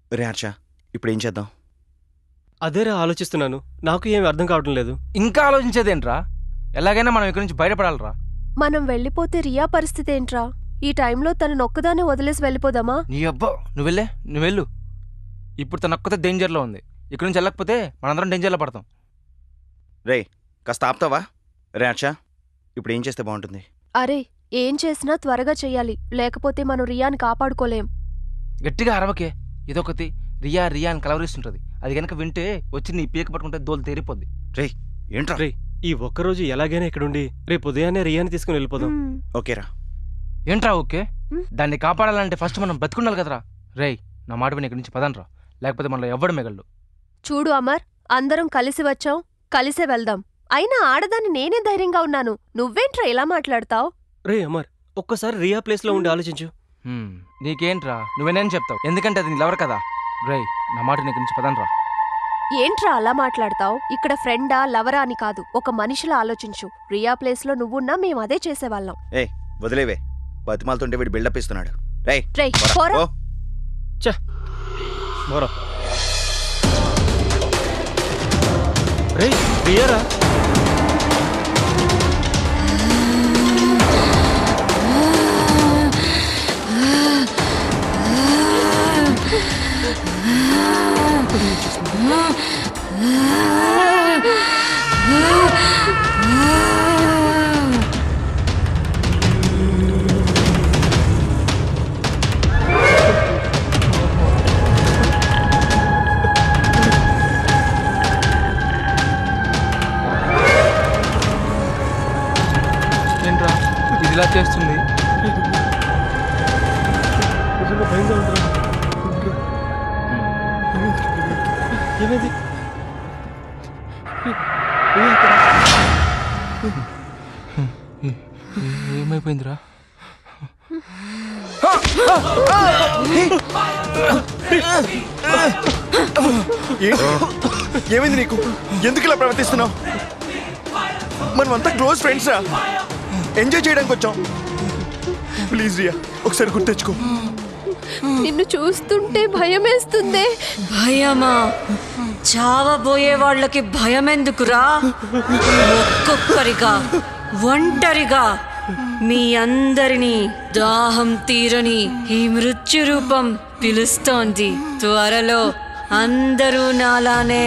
రే హర్ష ఇప్పుడు ఏం చేద్దాం అదేరా ఆలోచిస్తున్నాను నాకు ఏమి అర్థం కావడం లేదు ఇంకా ఆలోచించేదేంట్రా ఎలాగైనా మనం ఇక్కడి నుంచి బయటపడాలరా మనం వెళ్ళిపోతే రియా పరిస్థితి ఏంట్రా ఈ టైంలో తను నొక్కదాన్ని వదిలేసి వెళ్ళిపోదామా నీ అబ్బా నువ్వు వెళ్ళే నువ్వు వెళ్ళు ఇప్పుడు తన ఒక్కతే డేంజర్లో ఉంది ఇక్కడి నుంచి వెళ్ళకపోతే మనందరం డేంజర్లో పడతాం రే కాస్త ఆపుతావా రే హర్ష ఇప్పుడు ఏం చేస్తే బాగుంటుంది అరే ఏం చేసినా త్వరగా చెయ్యాలి లేకపోతే మనం రియాని కాపాడుకోలేం గట్టిగా అరవకే ఇదొకటి రియా రియా అని కలవరిస్తుంటుంది అది కనుక వింటే వచ్చి నీ పీక పట్టుకుంటే దోలు తేరిపోద్ది ఏంట్రా రే. ఈ ఒక్కరోజు ఎలాగైనా ఇక్కడుండి రేపు ఉదయాన్నే రియాని తీసుకుని వెళ్ళిపోదాం మ్మ్. ఓకేరా ఏంట్రా ఓకే మ్. దాన్ని కాపాడాలంటే ఫస్ట్ మనం బతుకుండాలి కదరా రేయ్ నా మాట విని ఇక్కడి నుంచి పదనరా లేకపోతే మనలో ఎవ్వడు మిగలడు చూడు అమర్ అందరం కలిసి వచ్చాం కలిసే వెళ్దాం అయినా ఆడదాన్ని నేనే ధైర్యంగా ఉన్నాను నువ్వేంట్రా ఇలా మాట్లాడతావ్ రే అమర్ ఒక్కసారి రియా ప్లేస్ లో ఉండి ఆలోచించు హ్మ్, నీకేంట్రా నువ్వేనేం చెప్తావు ఎందుకంటే అది నీలెవరు కదా రేయ్ నా మాట నీ నుంచి పదనరా ఏంట్రా అలా మాట్లాడతావ్ ఇక్కడ ఫ్రెండా లవరా అని కాదు ఒక మనిషిలా ఆలోచించు రియా ప్లేస్లో నువ్వున్నా మేము అదే చేసేవాళ్ళం వదిలేవే బతిమాలతుంటే వీడు బిల్డప్ ఇస్తున్నాడు రేయ్ రేయ్ పోరా, పోరా ఓ మరో రే రియారా ఏంట్రా ఇది ఇలా చేస్తుంది నిజంగా భయంగా ఉందిరా. ఏమైంది రియా ఎక్కడ? ఏమైపోయిందిరా ఏంటి? ఏమైంది నీకు ఎందుకు ఇలా ప్రవర్తిస్తున్నావు మనమంతా క్లోజ్ ఫ్రెండ్స్ రా ఎంజాయ్ చేయడానికి వచ్చాం ప్లీజ్ రియా ఒకసారి గుర్తెచ్చుకో నిన్ను చూస్తుంటే భయమేస్తుందే భయమా చావబోయే వాళ్ళకి భయమెందుకురా ఒక్కొక్కరిగా ఒంటరిగా మీ అందరినీ దాహం తీరని ఈ మృత్యు రూపం పిలుస్తోంది త్వరలో అందరూ నాలానే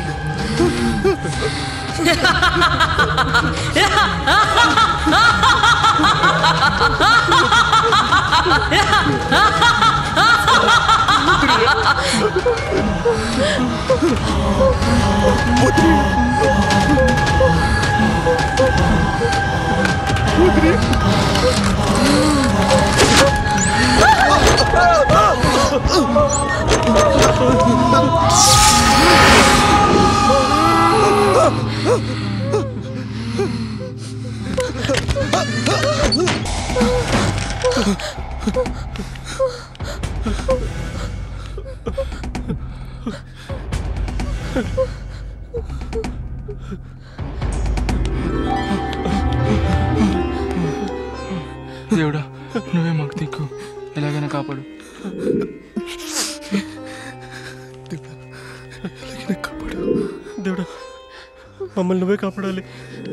దేవుడా నువ్వే మాకు దిక్కు ఎలాగైనా కాపాడు దేవుడా మమ్మల్ని నువ్వే కాపాడాలి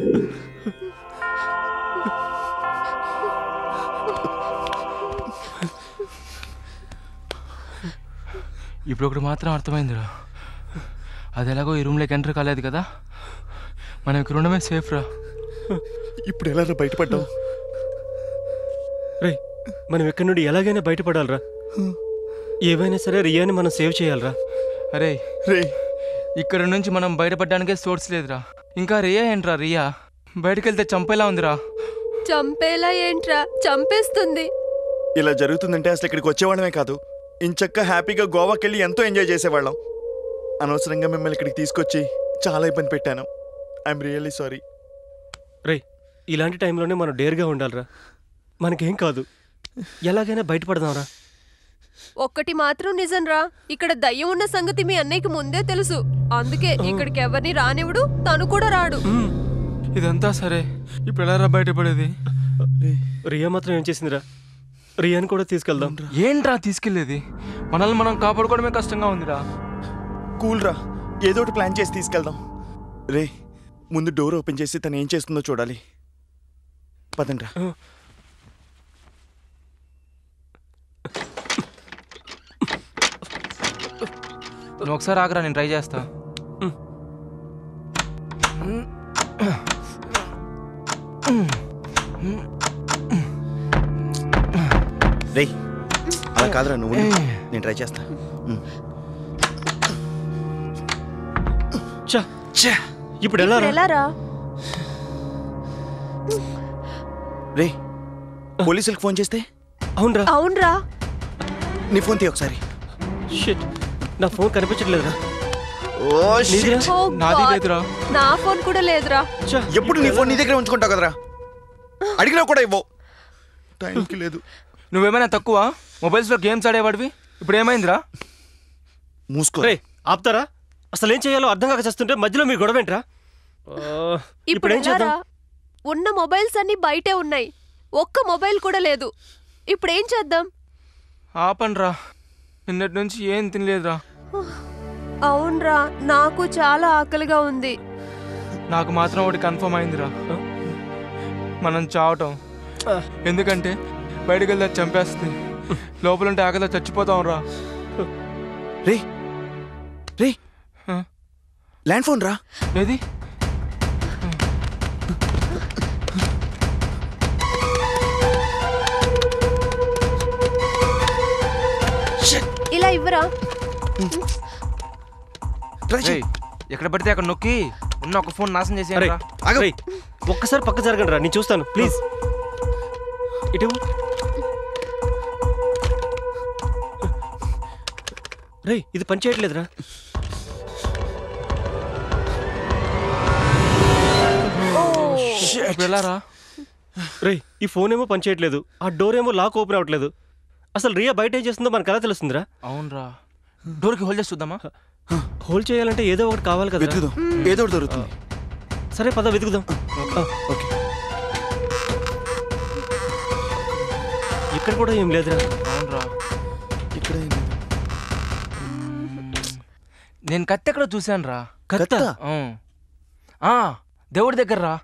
ఇప్పుడు ఒకటి మాత్రం అర్థమైందిరా అది ఎలాగో ఈ రూమ్లోకి ఎంటర్ కాలేదు కదా మనం ఇక్కడ ఉండమే సేఫ్ రా ఇప్పుడు ఎలా బయటపడ్డావు రే మనం ఇక్కడి నుండి ఎలాగైనా బయటపడాలరా ఏవైనా సరే రియాని మనం సేవ్ చేయాలరా అరే రే ఇక్కడ నుంచి మనం బయటపడడానికే సోర్స్ లేదురా ఇంకా రియా ఏంట్రా రియా బయటకు వెళ్తే చంపేలా ఉందిరా చంపేలా ఏంట్రా చంపేస్తుంది ఇలా జరుగుతుందంటే అసలు ఇక్కడికి వచ్చేవాళ్ళమే కాదు ఇంచక్క హ్యాపీగా గోవాకి వెళ్ళి ఎంతో ఎంజాయ్ చేసేవాళ్ళం అనవసరంగా మిమ్మల్ని ఇక్కడికి తీసుకొచ్చి చాలా ఇబ్బంది పెట్టాను ఐఎమ్ రియల్లీ సారీ రే ఇలాంటి టైంలోనే మనం డేర్గా ఉండాలిరా మనకేం కాదు ఎలాగైనా బయటపడదాంరా ఒక్కటి మాత్రం నిజంరా ఇక్కడ దయ్యం ఉన్న సంగతి మీ అన్నయ్యకి ముందే తెలుసు అందుకే ఇక్కడికి ఎవరిని రానివ్వడు తను కూడా రాడు మ్మ్. ఇదంతా సరే ఇప్పుడు ఎలా రా బయటపడేది రియా మాత్రం ఏం చేసిందిరా రియాని కూడా తీసుకెళ్దాం ఏంట్రా తీసుకెళ్ళేది మనల్ని మనం కాపాడుకోవడమే కష్టంగా ఉందిరా కూల్ రా ఏదో ఒకటి ప్లాన్ చేసి తీసుకెళ్దాం రే ముందు డోర్ ఓపెన్ చేసి తను ఏం చేస్తుందో చూడాలి పదండ్రా నువ్వు ఒకసారి ఆగరా నేను ట్రై చేస్తా రే అలా కాదురా నువ్వు ఉండు. నేను ట్రై చేస్తా ఉమ్. చా ఛే! ఇప్పుడు ఎలా రా? ఎలా రా రే పోలీసులకు ఫోన్ చేస్తే అవునరా అవునరా నీ ఫోన్ తీ ఒకసారి షిట్ నా ఫోన్ కనిపించట్లేదురా ఓ నీదిరా? Oh నాది God. లేదురా నా ఫోన్ కూడా లేదురా చా ఎప్పుడు నీ ఫోన్ నీ దగ్గర ఉంచుకుంటావు కదరా అడిగినా కూడా ఇవ్వవు టైంకి లేదు నువ్వేమైనా తక్కువ మొబైల్స్లో గేమ్స్ ఆడేవాడివి ఇప్పుడు ఏమైందిరా మూసుకో రే ఆపుతారా అసలు ఏం చేయాలో అర్థం కాక చేస్తుంటే మధ్యలో మీ గొడవ ఏంట్రా ఆ, ఇప్పుడు ఇప్పుడు ఏం ఎలా చేద్దాం రా? ఉన్న మొబైల్స్ అన్ని బయటే ఉన్నాయి ఒక్క మొబైల్ కూడా లేదు ఇప్పుడు ఏం చేద్దాం ఆపండ్రా నిన్నటి నుంచి ఏం తినలేదురా అవునరా నాకు చాలా ఆకలిగా ఉంది నాకు మాత్రం ఒకటి కన్ఫర్మ్ అయిందిరా మనం చావటం ఎందుకంటే బయటకు వెళ్తే అది చంపేస్తుంది లోపలుంటే ఆకలితో చచ్చిపోతాం రా రే రే ఆ? ల్యాండ్ ఫోన్ రా ఏది ఇలా ఇవ్వరా ట్రై రేయ్, ఎక్కడ పడితే అక్కడ నొక్కి ఉన్న ఒక ఫోన్ నాశనం అరే చేసేయరా ఆగు. రేయ్, ఒక్కసారి పక్క జరగండి రా నేను చూస్తాను ప్లీజ్ ఇటు రేయ్ ఇది పని చేయట్లేదురా ఇప్పుడు ఎలా రా రేయ్ ఈ ఫోన్ ఏమో పని చేయట్లేదు ఆ డోర్ ఏమో లాక్ ఓపెన్ అవ్వట్లేదు అసలు రియా బయట ఏం చేస్తుందో మనకు ఎలా తెలుస్తుందిరా అవునరా డోర్కి హోల్డ్ చేసి చూద్దామా హోల్డ్ చేయాలంటే ఏదో ఒకటి కావాలి కదా వెతుకుదాం ఏదో ఒకటి దొరుకుతుంది సరే పద వెతుకుదాం ఆ, ఓకే ఇక్కడ కూడా ఏం లేదురా అవునరా ఇక్కడ ఏం లేదు. నేను కత్తి ఎక్కడ చూశాను రా కత్త ఆ, దేవుడి దగ్గర రా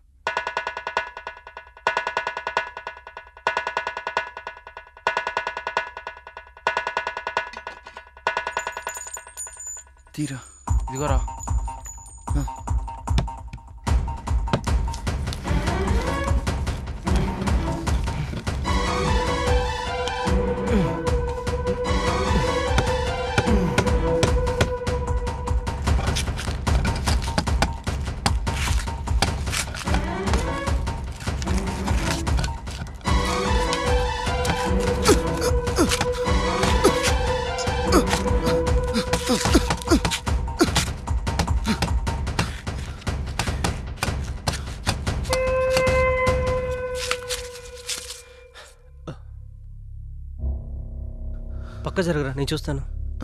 తీరా ఇదిగోరా పక్క జరగరా నేను చూస్తాను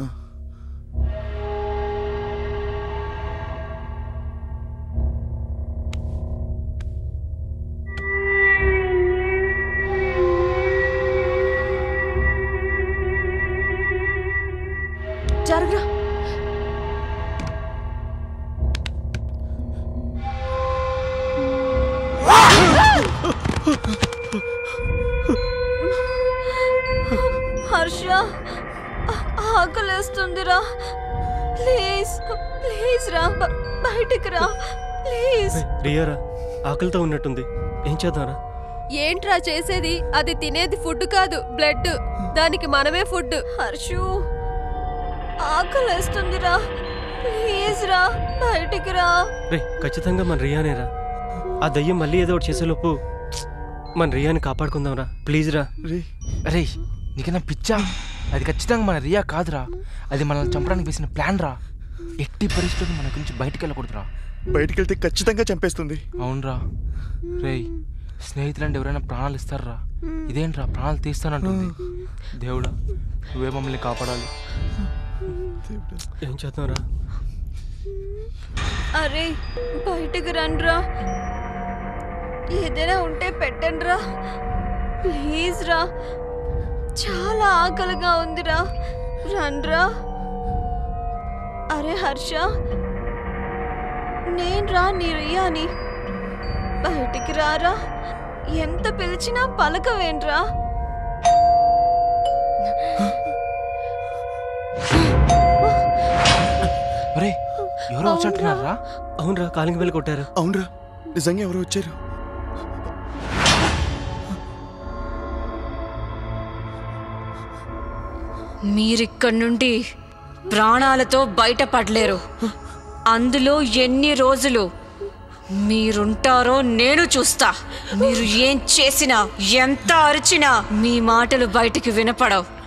జరగరా హర్ష ఆ- ఆకలేస్తుందిరా ప్లీజ్ ప్లీజ్ రా బ- బయటికి రా ప్లీజ్ రేయ్, రియారా ఆకలితో ఉన్నట్టుంది ఏం చేద్దాంరా ఏంట్రా చేసేది అది తినేది ఫుడ్ కాదు బ్లడ్ దానికి మనమే ఫుడ్ హర్షు ఆకలేస్తుందిరా ప్లీజ్ రా బయటికి రా రే ఖచ్చితంగా మన రియానేరా ఆ దయ్యం మళ్ళీ ఏదో ఒకటి చేసేలోపు మన రియాని కాపాడుకుందాంరా ప్లీజ్ రా రే అరే నీకన్నా పిచ్చా అది ఖచ్చితంగా మన రియా కాదురా అది మనల్ని చంపడానికి వేసిన ప్లాన్ రా ఎట్టి పరిస్థితుల్లో మన గురించి బయటికి వెళ్ళకూడదురా బయటికి వెళ్తే ఖచ్చితంగా చంపేస్తుంది అవునరా రేయ్ స్నేహితులంటే ఎవరైనా ప్రాణాలు ఇస్తారా ఇదేంట్రా ప్రాణాలు తీస్తానంటుంది దేవుడా నువ్వే మమ్మల్ని కాపాడాలి ఏం చేద్దాంరా అరే బయటికి రండ్రా ఏదైనా ఉంటే పెట్టండి రా ప్లీజ్ రా చాలా ఆకలిగా ఉందిరా రండ్రా అరే హర్ష నేను రా నీ రియాని బయటికి రారా ఎంత పిలిచినా పలకవేంట్రా ఒరే ఎవరో వచ్చినట్టున్నారా అవునరా కాలింగ్ బెల్ కొట్టారు అవునరా నిజంగా ఎవరు వచ్చారు మీరిక్కడి నుండి ప్రాణాలతో బయటపడలేరు అందులో ఎన్ని రోజులు మీరుంటారో నేను చూస్తా మీరు ఏం చేసినా ఎంత అరిచినా మీ మాటలు బయటికి వినపడవు